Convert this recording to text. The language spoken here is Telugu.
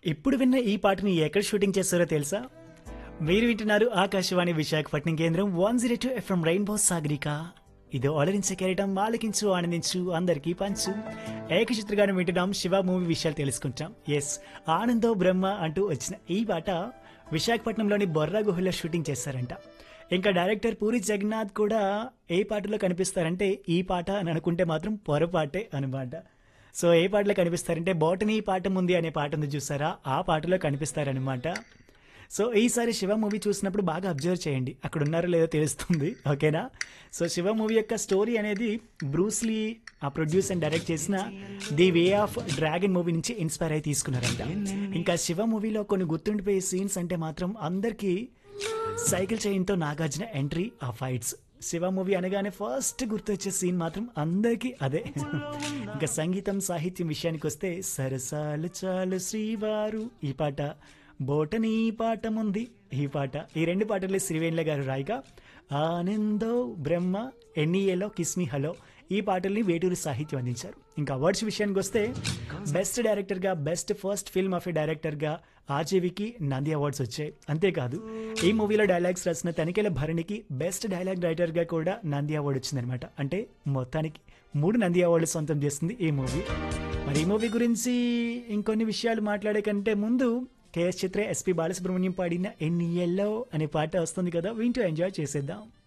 ఇప్పుడు విన్న ఈ పాటని ఎక్కడ షూటింగ్ చేస్తారో తెలుసా మీరు వింటున్నారు ఆకాశవాణి విశాఖపట్నం కేంద్రం one zero two FM rainbow Sagarika ఇది ఆలరించే కెరటం ఆలకించు ఆనందించు అందరికీ పంచు ఏకచిత్రగానం వింటున్నాం శివ మూవీ విషయాలు తెలుసుకుంటాం ఎస్ ఆనందో బ్రహ్మ అంటూ వచ్చిన ఈ పాట విశాఖపట్నంలోని బొర్రా గుహలో షూటింగ్ చేశారంట ఇంకా డైరెక్టర్ పూరి జగన్నాథ్ కూడా ఏ పాటలో కనిపిస్తారంటే ఈ పాట అని అనుకుంటే మాత్రం పొరపాటే అనమాట సో ఏ పాటలో కనిపిస్తారంటే బోటనీ పాట ఉంది అనే పాట ఉంది చూసారా ఆ పాటలో కనిపిస్తారనమాట సో ఈసారి శివ మూవీ చూసినప్పుడు బాగా అబ్జర్వ్ చేయండి అక్కడ ఉన్నారో లేదో తెలుస్తుంది ఓకేనా సో శివ మూవీ యొక్క స్టోరీ అనేది బ్రూస్లీ ఆ ప్రొడ్యూస్ అండ్ డైరెక్ట్ చేసిన the way of dragon movie నుంచి ఇన్స్పైర్ అయి తీసుకున్నారంట ఇంకా శివ మూవీలో కొన్ని గుర్తుండిపోయే సీన్స్ అంటే మాత్రం అందరికీ సైకిల్ చైన్తో నాగార్జున ఎంట్రీ ఆ ఫైట్స్ శివ మూవీ అనగానే ఫస్ట్ గుర్తొచ్చే సీన్ మాత్రం అందరికీ అదే ఇంకా సంగీతం సాహిత్యం విషయానికి వస్తే సరసాలు చాలు శ్రీవారు ఈ పాట బోటనీ పాఠముంది ఈ పాట ఈ రెండు పాటలు శ్రీవేణుల గారు రాయిగా ఆనందో బ్రహ్మ ఎన్ఈఏలో కిస్మి హలో ఈ పాటల్ని వేటూరు సాహిత్యం అందించారు ఇంకా అవార్డ్స్ విషయానికి వస్తే బెస్ట్ డైరెక్టర్గా best first film of a డైరెక్టర్గా ఆర్జీవికి నంది అవార్డ్స్ వచ్చాయి అంతేకాదు ఈ మూవీలో డైలాగ్స్ రాసిన తనిఖీల భరణికి బెస్ట్ డైలాగ్ రైటర్గా కూడా నంది అవార్డు వచ్చిందనమాట అంటే మొత్తానికి మూడు నంది అవార్డులు సొంతం చేస్తుంది ఈ మూవీ మరి ఈ మూవీ గురించి ఇంకొన్ని విషయాలు మాట్లాడే కంటే ముందు కేఎస్ చిత్ర ఎస్పి బాలసుబ్రహ్మణ్యం పాడిన ఎన్ని ఎల్లో అనే పాట వస్తుంది కదా వింటూ ఎంజాయ్ చేసేద్దాం